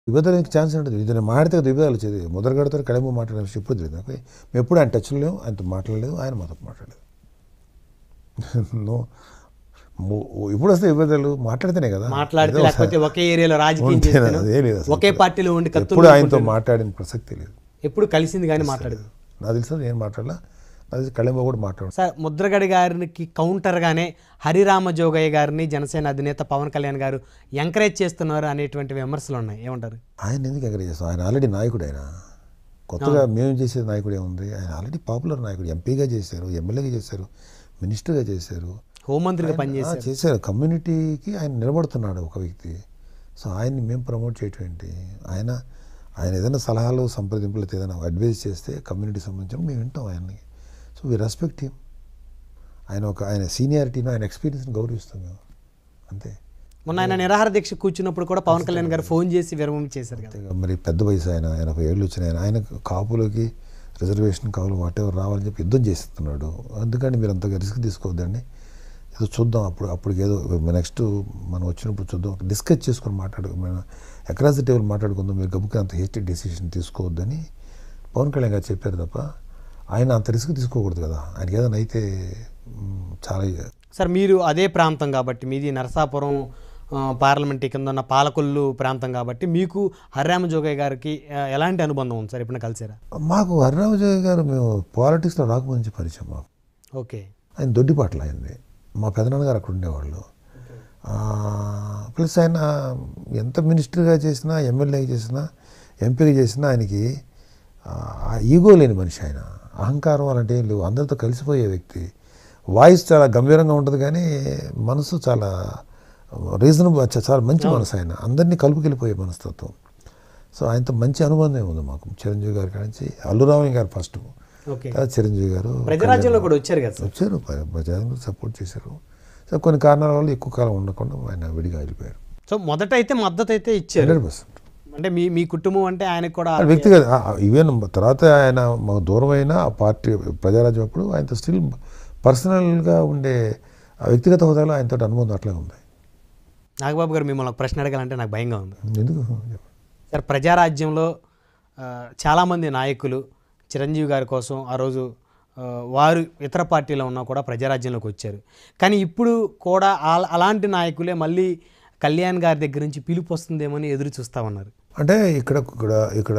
విభేదానికి chance ఉంటుంది ఇది నేను మాట్లాడితే కదా విభేదాలు వచ్చేది మొదలు కడతారు కడమ మాట్లాడే విషయం ఎప్పుడు తెలియదు నాకు మేము ఎప్పుడు ఆయన టచ్లో లేవు ఆయనతో మాట్లాడలేదు ఆయన మాతో మాట్లాడలేదు నో మో- ఇప్పుడు వస్తే విభేదాలు మాట్లాడితేనే కదా మాట్లాడితే ఏదో లేకపోతే ఒకే ఏరియాలో రాజకీయం ఉంటేనే చేస్తేనో, అదే లేదు అసలు. ఒకే పార్టీలో ఉండి ఎప్పుడు కత్తులు ఆయనతో మాట్లాడిన ప్రసక్తి లేదు ఎప్పుడు కలిసింది కానీ మాట్లాడదు నాకు తెలుసు నేను మాట్లాడలా నాకు తెలిసి కళింబ కూడా మాట్లాడు సార్ ముద్రగడి గారికి కౌంటర్గానే హరిరామ జోగయ్య గారిని జనసేన అధినేత పవన్ కళ్యాణ్ గారు ఎంకరేజ్ చేస్తున్నారు అనేటువంటి విమర్శలు ఉన్నాయి ఏమంటారు ఆయన ఎందుకు ఎంకరేజ్ చేస్తాం ఆయన ఆల్రెడీ నాయకుడు ఆయన కొత్తగా మేము చేసే నాయకుడు ఏముంది ఆయన ఆల్రెడీ పాపులర్ నాయకుడు ఎంపీగా చేశారు ఎమ్మెల్యేగా చేశారు మినిస్టర్గా చేశారు హోంమంత్రిగా ఆ, పనిచేశారు చేశారు కమ్యూనిటీకి ఆయన నిలబడుతున్నాడు ఒక వ్యక్తి సో ఆయన్ని మేము ప్రమోట్ చేయటం ఏంటి ఆయన ఆయన ఏదైనా సలహాలు సంప్రదింపులు అయితే ఏదైనా అడ్వైస్ చేస్తే కమ్యూనిటీ సంబంధించిన మేము వింటాం ఆయన్ని సో వి రెస్పెక్ట్ హిమ్ ఆయన ఒక ఆయన సీనియారిటీని ఆయన ఎక్స్పీరియన్స్ని గౌరవిస్తాం మేము అంతే మొన్న ఆయన నిరాహార దీక్ష కూర్చున్నప్పుడు కూడా పవన్ కళ్యాణ్ గారు ఫోన్ చేసి విరమణ చేశారు కదా అంతేగా మరి పెద్ద వయసు ఆయన ఎనభై ఏళ్ళు వచ్చిన ఆయన ఆయన కాపులకి రిజర్వేషన్ కావాలి వాటెవర్ రావాలని చెప్పి యుద్ధం చేస్తున్నాడు అందుకని మీరు అంతగా రిస్క్ తీసుకోవద్దండి ఏదో చూద్దాం అప్పుడు అప్పుడు ఏదో నెక్స్ట్ మనం వచ్చినప్పుడు చూద్దాం డిస్కస్ చేసుకొని మాట్లాడు మన అక్రాస్ ది టేబుల్ మాట్లాడుకుందాం మీరు గబుకి అంత హేస్టీ డెసిషన్ తీసుకోవద్దని పవన్ కళ్యాణ్ గారు చెప్పారు తప్ప ఆయన అంత రిస్క్ తీసుకోకూడదు కదా ఆయనకి ఏదైనా అయితే మ్, చాలా సార్ మీరు అదే ప్రాంతం కాబట్టి మీది నరసాపురం ఆ, పార్లమెంట్ కింద ఉన్న పాలకొల్లు ప్రాంతం కాబట్టి మీకు హరిరామ జోగయ్య గారికి ఆ, ఎలాంటి అనుబంధం ఉంది సార్ ఎప్పుడైనా కలిసారా మాకు హరిరామజయ్య గారు మేము పాలిటిక్స్లో రాకముందు నుంచి పరిచయం మాకు ఓకే ఆయన దొడ్డిపాట్లు అయింది మా పెదనాన్నగారు అక్కడ ఉండేవాళ్ళు ఆ, ప్లస్ ఆయన ఎంత మినిస్టర్గా చేసినా ఎమ్మెల్యేగా చేసినా ఎంపీగా చేసినా ఆయనకి ఆ, ఆ ఈగో లేని మనిషి ఆయన అహంకారం అలాంటి ఏం లేవు అందరితో కలిసిపోయే వ్యక్తి వాయిస్ చాలా గంభీరంగా ఉంటుంది కానీ మనసు చాలా రీజనబుల్ చాలా మంచి మనసు ఆయన అందరినీ కలుపుకెళ్ళిపోయే మనస్తత్వం సో ఆయనతో మంచి అనుబంధం ఉంది మాకు చిరంజీవి గారి కాడి నుంచి అల్లురామయ్య గారు ఫస్ట్ ఓకే తర్వాత చిరంజీవి గారు ప్రజారాజ్యంలో కూడా వచ్చారు కదా సార్ వచ్చారు ప్ర- ప్రజలు సపోర్ట్ చేశారు సో కొన్ని కారణాల వల్ల ఎక్కువ కాలం ఉండకుండా ఆయన విడిగా వెళ్ళిపోయారు సో మొదట అయితే మద్దతు అయితే ఇచ్చారు హండ్రెడ్ పర్సెంట్ అంటే మీ మీ కుటుంబం అంటే ఆయనకు కూడా వ్యక్తిగత ఈవెన్ తర్వాత ఆయన మాకు దూరం అయిన ఆ పార్టీ ప్రజారాజ్యం అప్పుడు ఆయనతో స్టిల్ పర్సనల్గా ఉండే ఆ వ్యక్తిగత హోదాలో ఆయనతో అనుబంధం అట్లాగే ఉంది నాగబాబు గారు మిమ్మల్ని ఒక ప్రశ్న అడగాలంటే నాకు భయంగా ఉంది ఎందుకు సార్ ప్రజారాజ్యంలో ఆ, చాలామంది నాయకులు చిరంజీవి గారి కోసం ఆ రోజు ఆ, వారు ఇతర పార్టీలో ఉన్నా కూడా ప్రజారాజ్యంలోకి వచ్చారు కానీ ఇప్పుడు కూడా ఆ- అలాంటి నాయకులే మళ్ళీ కళ్యాణ్ గారి దగ్గర నుంచి పిలుపు వస్తుందేమని ఎదురు చూస్తా ఉన్నారు అంటే ఇక్కడ ఇక్కడ ఇక్కడ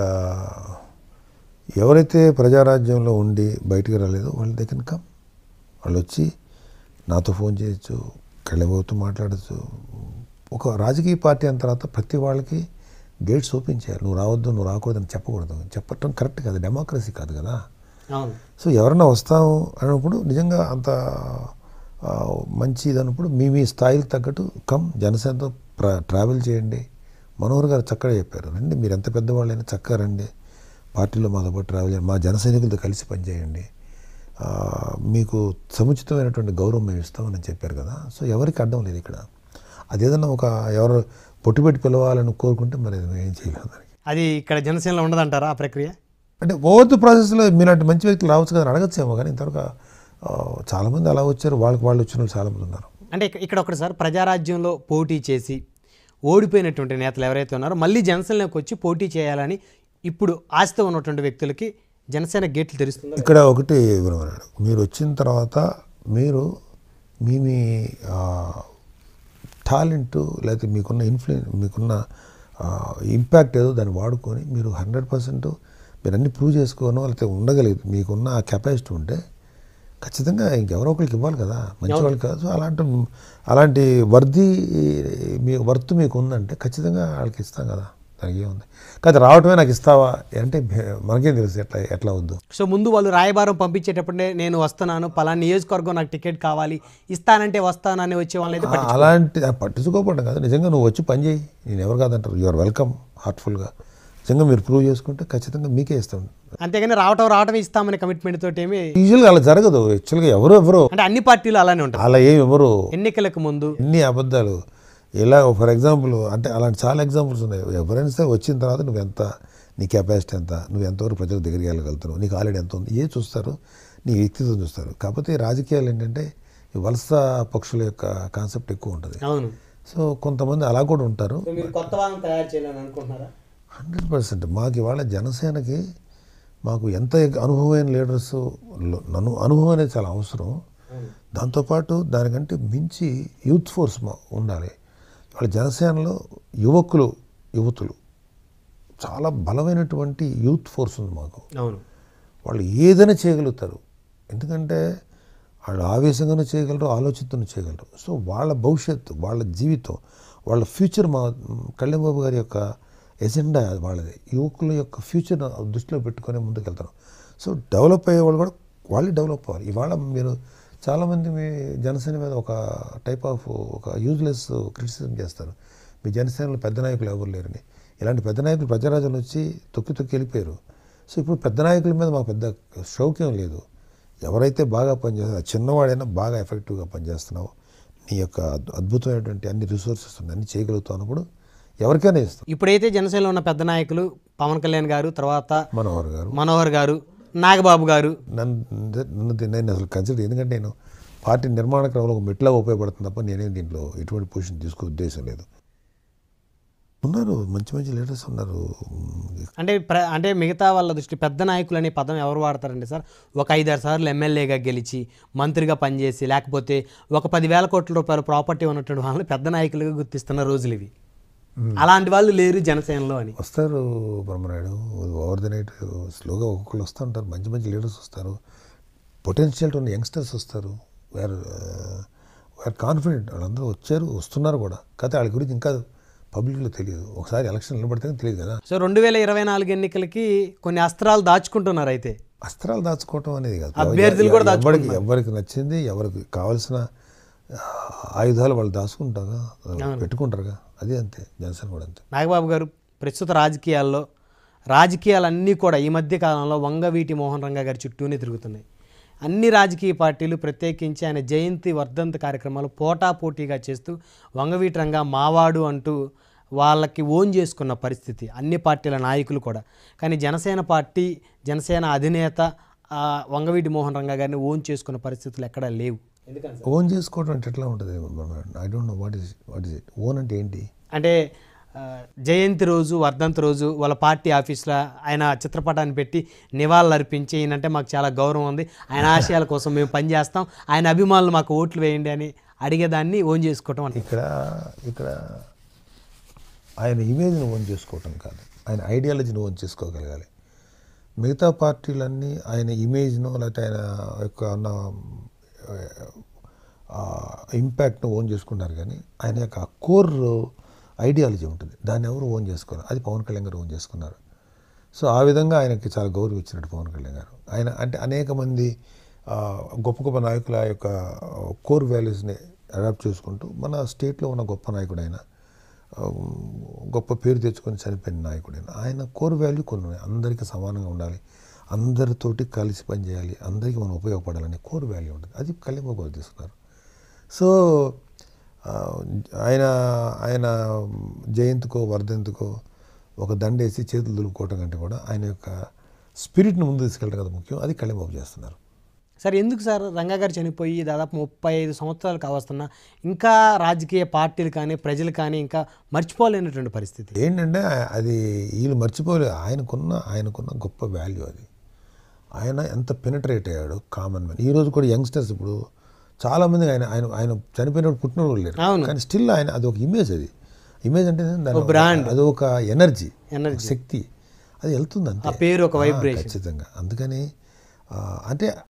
ఎవరైతే ప్రజారాజ్యంలో ఉండి బయటికి రాలేదో వాళ్ళ దగ్గర కమ్ వాళ్ళు వచ్చి నాతో ఫోన్ చేయొచ్చు కళ్ళబోతూ మాట్లాడచ్చు ఒక రాజకీయ పార్టీ అయిన తర్వాత ప్రతి వాళ్ళకి గేట్స్ ఓపెన్ చేయాలి నువ్వు రావద్దు నువ్వు రాకూడదని చెప్పకూడదు చెప్పటం కరెక్ట్ కాదు డెమోక్రసీ కాదు కదా అవును సో ఎవరన్నా వస్తాము అన్నప్పుడు నిజంగా అంత ఆ, మంచి ఇది అన్నప్పుడు మీ మీ స్థాయికి తగ్గట్టు కమ్ జనసేనతో ప్ర ట్రావెల్ చేయండి మనోహర్ గారు చక్కగా చెప్పారు రండి మీరు ఎంత పెద్దవాళ్ళైనా చక్కగా రండి పార్టీలో మాతో పాటు ట్రావెల్ చేయండి మా జన సైనికులతో కలిసి పనిచేయండి ఆ, మీకు సముచితమైనటువంటి గౌరవం మేము ఇస్తామని చెప్పారు కదా సో ఎవరికి అడ్డం లేదు ఇక్కడ అదేదన్నా ఒక ఎవరు పొట్టుపెట్టి పిలవాలని కోరుకుంటే మరి అది మేము ఏం చేయలేము దానికి అది ఇక్కడ జనసేనలో ఉండదంటారా ఆ ప్రక్రియ అంటే ఓవర్ ప్రాసెస్లో మీలాంటి మంచి వ్యక్తులు రావచ్చు కదా అని అడగచ్చేమో కానీ ఇంతవరకు ఆ, చాలామంది అలా వచ్చారు వాళ్ళకి వాళ్ళు వచ్చిన వాళ్ళు చాలామంది ఉన్నారు అంటే ఇక- ఇక్కడ ఒకటి సార్ ప్రజారాజ్యంలో పోటీ చేసి ఓడిపోయినటువంటి నేతలు ఎవరైతే ఉన్నారో మళ్ళీ జనసేనలోకి వచ్చి పోటీ చేయాలని ఇప్పుడు ఆశతో ఉన్నటువంటి వ్యక్తులకి జనసేన గేట్లు తెరుస్తుందా ఇక్కడ ఒకటి వివరమన్నాడు మీరు వచ్చిన తర్వాత మీరు మీ మీ టాలెంట్ లేకపోతే మీకున్న ఇన్ఫ్లుయెన్స్ మీకున్న ఇంపాక్ట్ ఏదో దాన్ని వాడుకొని మీరు హండ్రెడ్ పర్సెంట్ మీరు అన్ని ప్రూవ్ చేసుకోనో లేకపోతే ఉండగలిగి మీకున్న ఆ కెపాసిటీ ఉంటే ఖచ్చితంగా ఇంకెవరో ఒకరికి ఇవ్వాలి కదా మంచి వాళ్ళు కాదు సో అలాంటి అలాంటి వర్ది మీ వర్త్ మీకు ఉందంటే ఖచ్చితంగా వాళ్ళకి ఇస్తాం కదా దానికి ఏముంది కాదు రావటమే నాకు ఇస్తావా అంటే మనకేం తెలుసు ఎట్లా ఎట్లా వద్దు సో ముందు వాళ్ళు రాయబారం పంపించేటప్పుడే నేను వస్తున్నాను పలానా నియోజకవర్గం నాకు టికెట్ కావాలి ఇస్తానంటే వస్తానని వచ్చే వాళ్ళని అయితే ఆ, అలాంటి ఆ, పట్టించుకోపడం కాదు నిజంగా నువ్వు వచ్చి పని చేయి నేను ఎవరు కాదంటారు యు ఆర్ వెల్కమ్ హార్ట్ఫుల్గా నిజంగా మీరు ప్రూవ్ చేసుకుంటే ఖచ్చితంగా మీకే ఇస్తాం అంతేగాని రావటం రావటం ఇస్తామనే కమిట్మెంట్ తోటి ఏమి యూజువల్గా అలా జరగదు యాక్చువల్గా ఎవరు ఎవరు అంటే అన్ని పార్టీలు అలానే ఉంటాయి అలా ఏమి ఎవరు ఎన్నికలకు ముందు ఎన్ని అబద్ధాలు ఇలా ఫర్ ఎగ్జాంపుల్ అంటే అలాంటి చాలా ఎగ్జాంపుల్స్ ఉన్నాయి ఎవరైనా సరే వచ్చిన తర్వాత నువ్వు ఎంత నీ కెపాసిటీ ఎంత నువ్వు ఎంతవరకు ప్రజల దగ్గరికి వెళ్ళగలుగుతున్నావు నీకు ఆల్రెడీ ఎంత ఉంది ఏ చూస్తారు నీ వ్యక్తిత్వం చూస్తారు కాకపోతే రాజకీయాలు ఏంటంటే ఈ వలస పక్షుల యొక్క కాన్సెప్ట్ ఎక్కువ ఉంటుంది అవును సో కొంతమంది అలా కూడా ఉంటారు మీరు కొత్త వాళ్ళని తయారు చేయాలని అనుకుంటున్నారా హండ్రెడ్ పర్సెంట్ మాకు ఇవాళ జనసేనకి మాకు ఎంత అనుభవమైన లీడర్స్ నన్ను అనుభవం అనేది చాలా అవసరం దాంతోపాటు దానికంటే మించి యూత్ ఫోర్స్ మా ఉండాలి ఇవాళ జనసేనలో యువకులు యువతులు చాలా బలమైనటువంటి యూత్ ఫోర్స్ ఉంది మాకు అవును వాళ్ళు ఏదైనా చేయగలుగుతారు ఎందుకంటే వాళ్ళు ఆవేశంగానూ చేయగలరు ఆలోచనతో చేయగలరు సో వాళ్ళ భవిష్యత్తు వాళ్ళ జీవితం వాళ్ళ ఫ్యూచర్ మా కళ్యాణ్ గారి యొక్క ఎజెండా వాళ్ళది యువకుల యొక్క ఫ్యూచర్ దృష్టిలో పెట్టుకొని ముందుకెళ్తారు సో డెవలప్ అయ్యే వాళ్ళు కూడా వాళ్ళే డెవలప్ అవ్వాలి ఇవాళ మీరు చాలామంది మీ జనసేన మీద ఒక టైప్ ఆఫ్ ఒక యూజ్లెస్ క్రిటిసిజం చేస్తారు మీ జనసేనలో పెద్ద నాయకులు ఎవరు లేరని ఇలాంటి పెద్ద నాయకులు ప్రజారాజ్యంలో వచ్చి తొక్కి తొక్కి వెళ్ళిపోయారు సో ఇప్పుడు పెద్ద నాయకుల మీద మాకు పెద్ద షౌక్యం లేదు ఎవరైతే బాగా పనిచేస్తారో చిన్నవాడైనా బాగా ఎఫెక్టివ్గా పనిచేస్తున్నావు నీ యొక్క అద్భు- అద్భుతమైనటువంటి అన్ని రిసోర్సెస్ ఉన్నాయి అన్ని చేయగలుగుతావు అన్నప్పుడు ఎవరికైనా ఇస్తాం ఇప్పుడైతే జనసేనలో ఉన్న పెద్ద నాయకులు పవన్ కళ్యాణ్ గారు తర్వాత మనోహర్ గారు మనోహర్ గారు నాగబాబు గారు నన్ను నన్ను దీ- నేను అసలు కన్సిడర్ ఎందుకంటే నేను పార్టీ నిర్మాణ క్రమంలో ఒక మెట్లా ఉపయోగపడుతుంది తప్ప నేనేం దీంట్లో ఎటువంటి పొజిషన్ తీసుకునే ఉద్దేశం లేదు ఉన్నారు మంచి మంచి లీడర్స్ ఉన్నారు అంటే ప్ర అంటే మిగతా వాళ్ళ దృష్టి పెద్ద నాయకులు అనే పదం ఎవరు వాడతారండి సార్ ఒక ఐదారు సార్లు ఎమ్మెల్యేగా గెలిచి మంత్రిగా పనిచేసి లేకపోతే ఒక పదివేల కోట్ల రూపాయల ప్రాపర్టీ ఉన్నటువంటి వాళ్ళని పెద్ద నాయకులుగా గుర్తిస్తున్న రోజులు ఇవి అలాంటి వాళ్ళు లేరు జనసేనలో అని వస్తారు బ్రహ్మనాయుడు ఓవర్ ది నైట్ స్లోగా ఒక్కొక్కరు వస్తూ ఉంటారు మంచి మంచి లీడర్స్ వస్తారు పొటెన్షియల్ ఉన్న యంగ్స్టర్స్ వస్తారు వేర్ వేర్ కాన్ఫిడెంట్ వాళ్ళందరూ వచ్చారు వస్తున్నారు కూడా కాకపోతే వాళ్ళ గురించి ఇంకా పబ్లిక్లో తెలియదు ఒకసారి ఎలక్షన్ నిలబడితే తెలియదు కదా సో రెండు వేల ఇరవై నాలుగు ఎన్నికలకి కొన్ని అస్త్రాలు దాచుకుంటున్నారు అయితే అస్త్రాలు దాచుకోవటం అనేది కాదు అభ్యర్థులు కూడా ఎవరికి ఎవరికి నచ్చింది ఎవరికి కావాల్సిన ఆ, ఆయుధాలు వాళ్ళు దాచుకుంటాగా పెట్టుకుంటారుగా అదే అంతే జనసేన కూడా అంతే నాగబాబు గారు ప్రస్తుత రాజకీయాల్లో రాజకీయాలన్నీ కూడా ఈ మధ్య కాలంలో వంగవీటి మోహన్ రంగా గారి చుట్టూనే తిరుగుతున్నాయి అన్ని రాజకీయ పార్టీలు ప్రత్యేకించి ఆయన జయంతి వర్ధంతి కార్యక్రమాలు పోటాపోటీగా చేస్తూ వంగవీటి రంగా మావాడు అంటూ వాళ్ళకి ఓన్ చేసుకున్న పరిస్థితి అన్ని పార్టీల నాయకులు కూడా కానీ జనసేన పార్టీ జనసేన అధినేత ఆ, వంగవీటి మోహన్ రంగా గారిని ఓన్ చేసుకున్న పరిస్థితులు ఎక్కడా లేవు ఎందుకని ఓన్ చేసుకోవడం అంటే ఎట్లా ఉంటుంది I don't know what is what is it own అంటే ఏంటి అంటే ఆ, జయంతి రోజు వర్ధంతి రోజు వాళ్ళ పార్టీ ఆఫీస్లో ఆయన చిత్రపటాన్ని పెట్టి నివాళులు అర్పించి ఈయనంటే మాకు చాలా గౌరవం ఉంది ఆయన ఆశయాల కోసం మేము పనిచేస్తాం ఆయన అభిమానులు మాకు ఓట్లు వేయండి అని అడిగేదాన్ని ఓన్ చేసుకోవటం అంటే ఇక్కడ ఇక్కడ ఆయన ఇమేజ్ని ఓన్ చేసుకోవటం కాదు ఆయన ఐడియాలజీని ఓన్ చేసుకోగలగాలి మిగతా పార్టీలన్నీ ఆయన ఇమేజ్ను లేకపోతే ఆయన యొక్క ఉన్న ఇంపాక్ట్ను ఓన్ చేసుకుంటారు కానీ ఆయన యొక్క కోర్ ఐడియాలజీ ఉంటుంది దాన్ని ఎవరు ఓన్ చేసుకోరు అది పవన్ కళ్యాణ్ గారు ఓన్ చేసుకున్నారు సో ఆ విధంగా ఆయనకి చాలా గౌరవం ఇచ్చినట్టు పవన్ కళ్యాణ్ గారు ఆయన అంటే అనేక మంది ఆ, గొప్ప గొప్ప నాయకుల యొక్క కోర్ వాల్యూస్ని అడాప్ట్ చేసుకుంటూ మన స్టేట్లో ఉన్న గొప్ప నాయకుడు ఆయన ఆ, గొప్ప పేరు తెచ్చుకొని చనిపోయిన నాయకుడు ఆయన ఆయన కోర్ వాల్యూ కొన్ని ఉన్నాయి అందరికీ సమానంగా ఉండాలి అందరితోటి కలిసి పనిచేయాలి అందరికీ మనం ఉపయోగపడాలనే కోర్ వాల్యూ ఉంటుంది అది కళ్యాణ్ బాబు గారు తీసుకున్నారు సో ఆ, ఆయన ఆయన జయంతికో వర్ధంతికో ఒక దండేసి చేతులు దులుపుకోవటం కంటే కూడా ఆయన యొక్క స్పిరిట్ని ముందు తీసుకెళ్ళడం కదా ముఖ్యం అది కళ్యాణ్ బాబు చేస్తున్నారు సార్ ఎందుకు సార్ రంగా గారు చనిపోయి దాదాపు ముప్పై ఐదు సంవత్సరాలు కావస్తున్నా ఇంకా రాజకీయ పార్టీలు కానీ ప్రజలు కానీ ఇంకా మర్చిపోలేనటువంటి పరిస్థితి ఏంటంటే ఆ- అది వీళ్ళు మర్చిపోలేదు ఆయనకున్న ఆయనకున్న గొప్ప వాల్యూ అది ఆయన ఎంత పెనట్రేట్ అయ్యాడు కామన్ మ్యాన్ ఈ రోజు కూడా యంగ్స్టర్స్ ఇప్పుడు చాలామంది ఆయన ఆయన ఆయన చనిపోయినప్పుడు పుట్టిన వాళ్ళు లేరు అవును. కానీ స్టిల్ ఆయన అది ఒక ఇమేజ్ అది ఇమేజ్ అంటే దాని ఒక- brand. అది ఒక ఎనర్జీ Energy. శక్తి అది వెళ్తుంది అంతే ఆ పేరు ఒక ఆ, వైబ్రేషన్ ఖచ్చితంగా అందుకని ఆ, అంటే